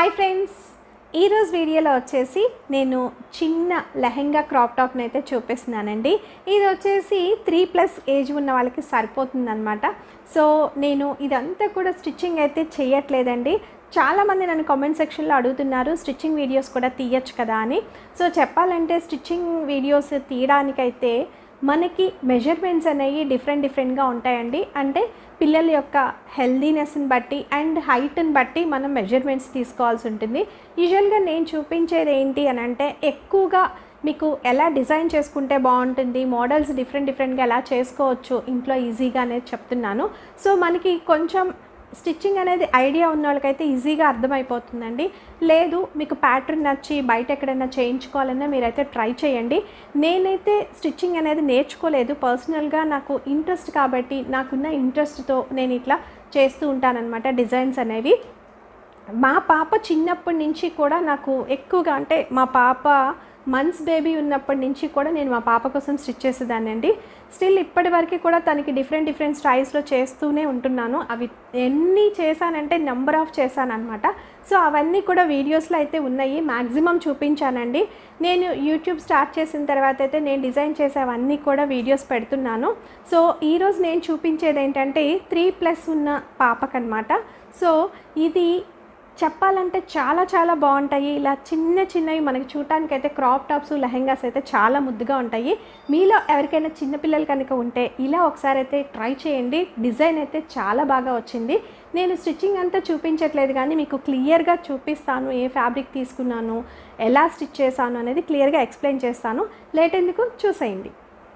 hi friends ఈరోజు వీడియోలో వచ్చేసి నేను చిన్న లెహెంగా క్రాప్ టాప్ని అయితే చూపిస్తున్నానండి ఇది వచ్చేసి త్రీ ప్లస్ ఏజ్ ఉన్న వాళ్ళకి సరిపోతుందన్నమాట సో నేను ఇదంతా కూడా స్టిచ్చింగ్ అయితే చేయట్లేదండి చాలామంది నన్ను కామెంట్ సెక్షన్లో అడుగుతున్నారు స్టిచ్చింగ్ వీడియోస్ కూడా తీయచ్చు కదా అని సో చెప్పాలంటే స్టిచ్చింగ్ వీడియోస్ తీయడానికైతే మనకి మెజర్మెంట్స్ అనేవి డిఫరెంట్ డిఫరెంట్గా ఉంటాయండి అంటే పిల్లల యొక్క హెల్దీనెస్ని బట్టి అండ్ హైట్ని బట్టి మనం మెజర్మెంట్స్ తీసుకోవాల్సి ఉంటుంది యూజువల్గా నేను చూపించేది ఏంటి అని అంటే ఎక్కువగా మీకు ఎలా డిజైన్ చేసుకుంటే బాగుంటుంది మోడల్స్ డిఫరెంట్ డిఫరెంట్గా ఎలా చేసుకోవచ్చు ఇంట్లో ఈజీగా అనేది చెప్తున్నాను సో మనకి కొంచెం స్టిచ్చింగ్ అనేది ఐడియా ఉన్న వాళ్ళకైతే ఈజీగా అర్థమైపోతుందండి లేదు మీకు ప్యాటర్న్ నచ్చి బయట ఎక్కడైనా చేయించుకోవాలన్నా మీరైతే ట్రై చేయండి నేనైతే స్టిచ్చింగ్ అనేది నేర్చుకోలేదు పర్సనల్గా నాకు ఇంట్రెస్ట్ కాబట్టి నాకున్న ఇంట్రెస్ట్తో నేను ఇట్లా చేస్తూ ఉంటానన్నమాట డిజైన్స్ అనేవి మా పాప చిన్నప్పటి నుంచి కూడా నాకు ఎక్కువగా అంటే మా పాప మంత్స్ బేబీ ఉన్నప్పటి నుంచి కూడా నేను మా పాప కోసం స్టిచ్ చేసేదానండి స్టిల్ ఇప్పటి వరకు కూడా తనకి డిఫరెంట్ డిఫరెంట్ స్టైల్స్లో చేస్తూనే ఉంటున్నాను అవి ఎన్ని చేశానంటే నెంబర్ ఆఫ్ చేశానమాట సో అవన్నీ కూడా వీడియోస్లో అయితే ఉన్నాయి మ్యాక్సిమం చూపించానండి నేను యూట్యూబ్ స్టార్ట్ చేసిన తర్వాత అయితే నేను డిజైన్ చేసేవన్నీ కూడా వీడియోస్ పెడుతున్నాను సో ఈరోజు నేను చూపించేది ఏంటంటే త్రీ ప్లస్ ఉన్న పాపకనమాట సో ఇది చెప్పాలంటే చాలా చాలా బాగుంటాయి ఇలా చిన్న చిన్నవి మనకి చూడటానికి అయితే క్రాప్ టాప్స్ లెహెంగాస్ అయితే చాలా ముద్దుగా ఉంటాయి మీలో ఎవరికైనా చిన్నపిల్లలు కనుక ఉంటే ఇలా ఒకసారి అయితే ట్రై చేయండి డిజైన్ అయితే చాలా బాగా వచ్చింది నేను స్టిచ్చింగ్ అంతా చూపించట్లేదు కానీ మీకు క్లియర్గా చూపిస్తాను ఏ ఫ్యాబ్రిక్ తీసుకున్నాను ఎలా స్టిచ్ చేశాను అనేది క్లియర్గా ఎక్స్ప్లెయిన్ చేస్తాను లేట్ ఎందుకు చూసేయండి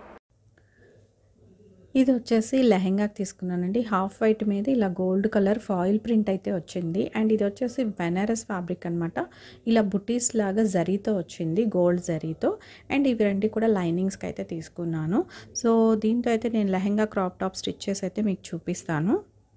ఇది వచ్చేసి లెహెంగాకి తీసుకున్నానండి హాఫ్ వైట్ మీద ఇలా గోల్డ్ కలర్ ఫాయిల్ ప్రింట్ అయితే వచ్చింది అండ్ ఇది వచ్చేసి బెనారస్ ఫ్యాబ్రిక్ అనమాట ఇలా బుటీస్ లాగా జరీతో వచ్చింది గోల్డ్ జరీతో అండ్ ఇవి రెండు కూడా లైనింగ్స్కి అయితే తీసుకున్నాను సో దీంతో అయితే నేను లెహెంగా క్రాప్ టాప్ స్టిచ్ చేసి అయితే మీకు చూపిస్తాను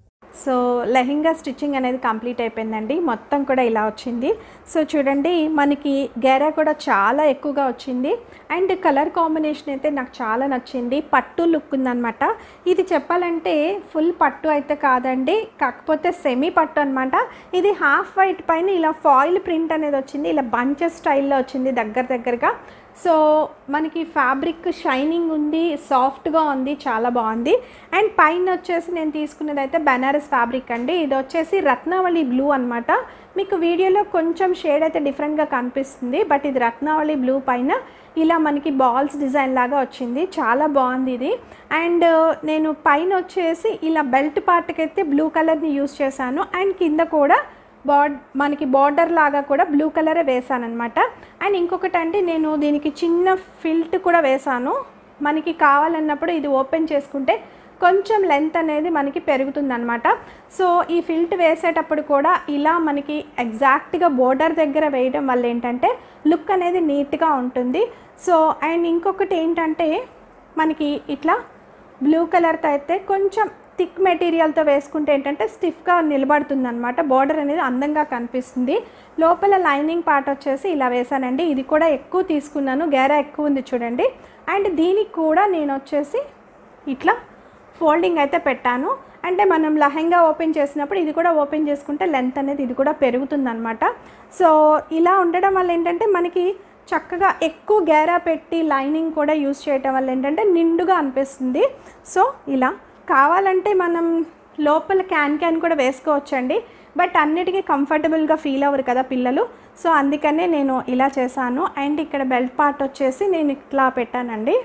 సో లెహెంగా స్టిచ్చింగ్ అనేది కంప్లీట్ అయిపోయిందండి మొత్తం కూడా ఇలా వచ్చింది సో చూడండి మనకి గేరా కూడా చాలా ఎక్కువగా వచ్చింది అండ్ కలర్ కాంబినేషన్ అయితే నాకు చాలా నచ్చింది పట్టు లుక్ ఉందనమాట ఇది చెప్పాలంటే ఫుల్ పట్టు అయితే కాదండి కాకపోతే సెమీ పట్టు అనమాట ఇది హాఫ్ వైట్ పైన ఇలా ఫాయిల్ ప్రింట్ అనేది వచ్చింది ఇలా బంచెస్ స్టైల్లో వచ్చింది దగ్గర దగ్గరగా సో మనకి ఫ్యాబ్రిక్ షైనింగ్ ఉంది సాఫ్ట్గా ఉంది చాలా బాగుంది అండ్ పైన వచ్చేసి నేను తీసుకున్నది అయితే బెనారస్ ఫ్యాబ్రిక్ అండి ఇది వచ్చేసి రత్నావళి బ్లూ అనమాట మీకు వీడియోలో కొంచెం షేడ్ అయితే డిఫరెంట్గా కనిపిస్తుంది బట్ ఇది రత్నావళి బ్లూ పైన ఇలా మనకి బాల్స్ డిజైన్ లాగా వచ్చింది చాలా బాగుంది ఇది అండ్ నేను పైన వచ్చేసి ఇలా బెల్ట్ పార్ట్కి అయితే బ్లూ కలర్ని యూస్ చేశాను అండ్ కింద కూడా బాడ్ మనకి బార్డర్ లాగా కూడా బ్లూ కలరే వేసాను అనమాట అండ్ ఇంకొకటి అంటే నేను దీనికి చిన్న ఫిల్ట్ కూడా వేసాను మనకి కావాలన్నప్పుడు ఇది ఓపెన్ చేసుకుంటే కొంచెం లెంత్ అనేది మనకి పెరుగుతుందనమాట సో ఈ ఫిల్ట్ వేసేటప్పుడు కూడా ఇలా మనకి ఎగ్జాక్ట్గా బోర్డర్ దగ్గర వేయడం వల్ల ఏంటంటే లుక్ అనేది నీట్గా ఉంటుంది సో అండ్ ఇంకొకటి ఏంటంటే మనకి ఇట్లా బ్లూ కలర్తో అయితే కొంచెం థిక్ మెటీరియల్తో వేసుకుంటే ఏంటంటే స్టిఫ్గా నిలబడుతుంది అనమాట బార్డర్ అనేది అందంగా కనిపిస్తుంది లోపల లైనింగ్ పార్ట్ వచ్చేసి ఇలా వేసానండి ఇది కూడా ఎక్కువ తీసుకున్నాను గేరా ఎక్కువ ఉంది చూడండి అండ్ దీనికి కూడా నేను వచ్చేసి ఇట్లా ఫోల్డింగ్ అయితే పెట్టాను అంటే మనం లెహంగా ఓపెన్ చేసినప్పుడు ఇది కూడా ఓపెన్ చేసుకుంటే లెంత్ అనేది ఇది కూడా పెరుగుతుందనమాట సో ఇలా ఉండడం వల్ల ఏంటంటే మనకి చక్కగా ఎక్కువ గేరా పెట్టి లైనింగ్ కూడా యూస్ చేయటం వల్ల ఏంటంటే నిండుగా అనిపిస్తుంది సో ఇలా కావాలంటే మనం లోపల క్యాన్ క్యాన్ కూడా వేసుకోవచ్చండి బట్ అన్నిటికీ కంఫర్టబుల్గా ఫీల్ అవ్వరు కదా పిల్లలు సో అందుకనే నేను ఇలా చేశాను అండ్ ఇక్కడ బెల్ట్ పార్ట్ వచ్చేసి నేను ఇట్లా పెట్టానండి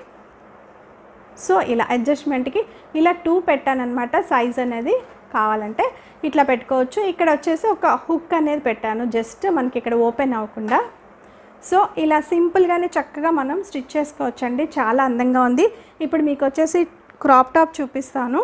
సో ఇలా అడ్జస్ట్మెంట్కి ఇలా టూ పెట్టానమాట సైజ్ అనేది కావాలంటే ఇట్లా పెట్టుకోవచ్చు ఇక్కడ వచ్చేసి ఒక హుక్ అనేది పెట్టాను జస్ట్ మనకి ఇక్కడ ఓపెన్ అవ్వకుండా సో ఇలా సింపుల్గానే చక్కగా మనం స్టిచ్ చేసుకోవచ్చండి చాలా అందంగా ఉంది ఇప్పుడు మీకు వచ్చేసి క్రాప్ టాప్ చూపిస్తాను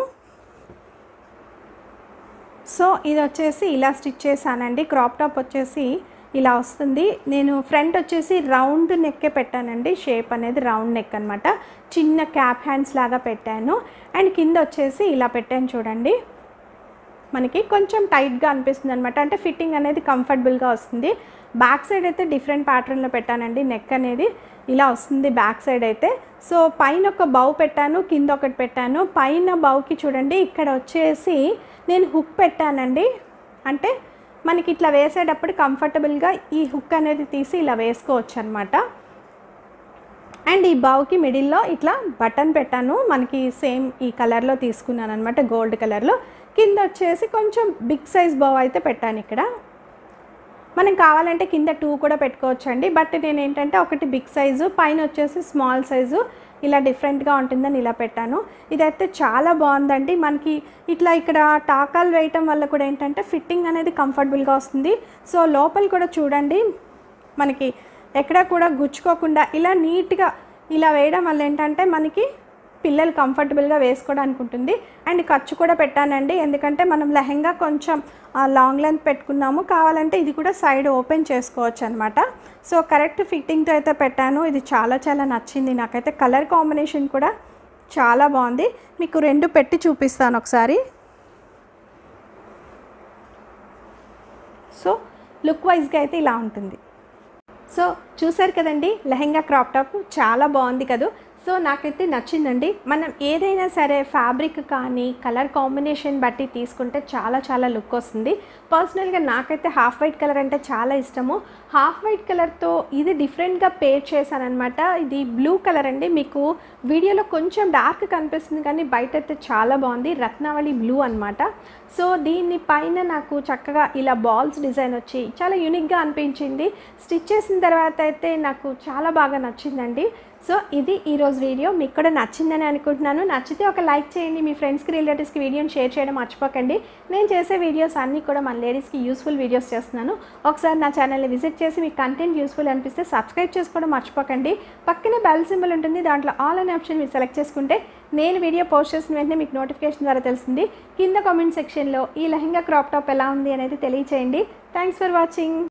సో ఇది వచ్చేసి ఇలా స్టిచ్ చేశానండి క్రాప్ టాప్ వచ్చేసి ఇలా వస్తుంది నేను ఫ్రంట్ వచ్చేసి రౌండ్ నెక్కే పెట్టానండి షేప్ అనేది రౌండ్ నెక్ అనమాట చిన్న క్యాప్ హ్యాండ్స్ లాగా పెట్టాను అండ్ కింద వచ్చేసి ఇలా పెట్టాను చూడండి మనకి కొంచెం టైట్గా అనిపిస్తుంది అనమాట అంటే ఫిట్టింగ్ అనేది కంఫర్టబుల్గా వస్తుంది బ్యాక్ సైడ్ అయితే డిఫరెంట్ ప్యాటర్న్లో పెట్టానండి నెక్ అనేది ఇలా వస్తుంది బ్యాక్ సైడ్ అయితే సో పైన ఒక బౌ పెట్టాను కింద ఒకటి పెట్టాను పైన బౌకి చూడండి ఇక్కడ వచ్చేసి నేను హుక్ పెట్టానండి అంటే మనకి ఇట్లా వేసేటప్పుడు కంఫర్టబుల్గా ఈ హుక్ అనేది తీసి ఇలా వేసుకోవచ్చు అనమాట అండ్ ఈ బావుకి మిడిల్లో ఇట్లా బటన్ పెట్టాను మనకి సేమ్ ఈ కలర్లో తీసుకున్నాను అనమాట గోల్డ్ కలర్లో కింద వచ్చేసి కొంచెం బిగ్ సైజ్ బావ్ అయితే పెట్టాను ఇక్కడ మనం కావాలంటే కింద టూ కూడా పెట్టుకోవచ్చు అండి బట్ నేను ఏంటంటే ఒకటి బిగ్ సైజు పైన వచ్చేసి స్మాల్ సైజు ఇలా డిఫరెంట్గా ఉంటుందని ఇలా పెట్టాను ఇదైతే చాలా బాగుందండి మనకి ఇట్లా ఇక్కడ టాకాలు వేయటం వల్ల కూడా ఏంటంటే ఫిట్టింగ్ అనేది కంఫర్టబుల్గా వస్తుంది సో లోపల కూడా చూడండి మనకి ఎక్కడ కూడా గుచ్చుకోకుండా ఇలా నీట్గా ఇలా వేయడం వల్ల ఏంటంటే మనకి పిల్లలు కంఫర్టబుల్గా వేసుకోవడానికి ఉంటుంది అండ్ ఖర్చు కూడా పెట్టానండి ఎందుకంటే మనం లెహెంగా కొంచెం లాంగ్ లెంత్ పెట్టుకున్నాము కావాలంటే ఇది కూడా సైడ్ ఓపెన్ చేసుకోవచ్చు అనమాట సో కరెక్ట్ ఫిట్టింగ్తో అయితే పెట్టాను ఇది చాలా చాలా నచ్చింది నాకైతే కలర్ కాంబినేషన్ కూడా చాలా బాగుంది మీకు రెండు పెట్టి చూపిస్తాను ఒకసారి సో లుక్ వైజ్గా అయితే ఇలా ఉంటుంది సో చూసారు కదండి లెహెంగా క్రాప్ టాప్ చాలా బాగుంది కదా సో నాకైతే నచ్చిందండి మనం ఏదైనా సరే ఫ్యాబ్రిక్ కానీ కలర్ కాంబినేషన్ బట్టి తీసుకుంటే చాలా చాలా లుక్ వస్తుంది పర్సనల్గా నాకైతే హాఫ్ వైట్ కలర్ అంటే చాలా ఇష్టము హాఫ్ వైట్ కలర్తో ఇది డిఫరెంట్గా పేర్ చేశానమాట ఇది బ్లూ కలర్ అండి మీకు వీడియోలో కొంచెం డార్క్ కనిపిస్తుంది కానీ బయట అయితే చాలా బాగుంది రత్నావళి బ్లూ అనమాట సో దీన్ని పైన నాకు చక్కగా ఇలా బాల్స్ డిజైన్ వచ్చి చాలా యూనిక్గా అనిపించింది స్టిచ్ చేసిన తర్వాత అయితే నాకు చాలా బాగా నచ్చిందండి సో ఇది ఈరోజు వీడియో మీకు కూడా నచ్చిందని అనుకుంటున్నాను నచ్చితే ఒక లైక్ చేయండి మీ ఫ్రెండ్స్కి రిలేటివ్స్కి వీడియోని షేర్ చేయడం మర్చిపోకండి నేను చేసే వీడియోస్ అన్నీ కూడా మన లేడీస్కి యూస్ఫుల్ వీడియోస్ చేస్తున్నాను ఒకసారి నా ఛానల్ని విజిట్ చేసి మీకు కంటెంట్ యూస్ఫుల్ అనిపిస్తే సబ్స్క్రైబ్ చేసుకోవడం మర్చిపోకండి పక్కనే బెల్ సింబల్ ఉంటుంది దాంట్లో ఆల్ అనే ఆప్షన్ మీరు సెలెక్ట్ చేసుకుంటే నేను వీడియో పోస్ట్ చేసిన వెంటనే మీకు నోటిఫికేషన్ ద్వారా తెలుస్తుంది కింద కామెంట్ సెక్షన్లో ఈ లెహంగా క్రాప్ టాప్ ఎలా ఉంది అనేది తెలియచేయండి థ్యాంక్స్ ఫర్ వాచింగ్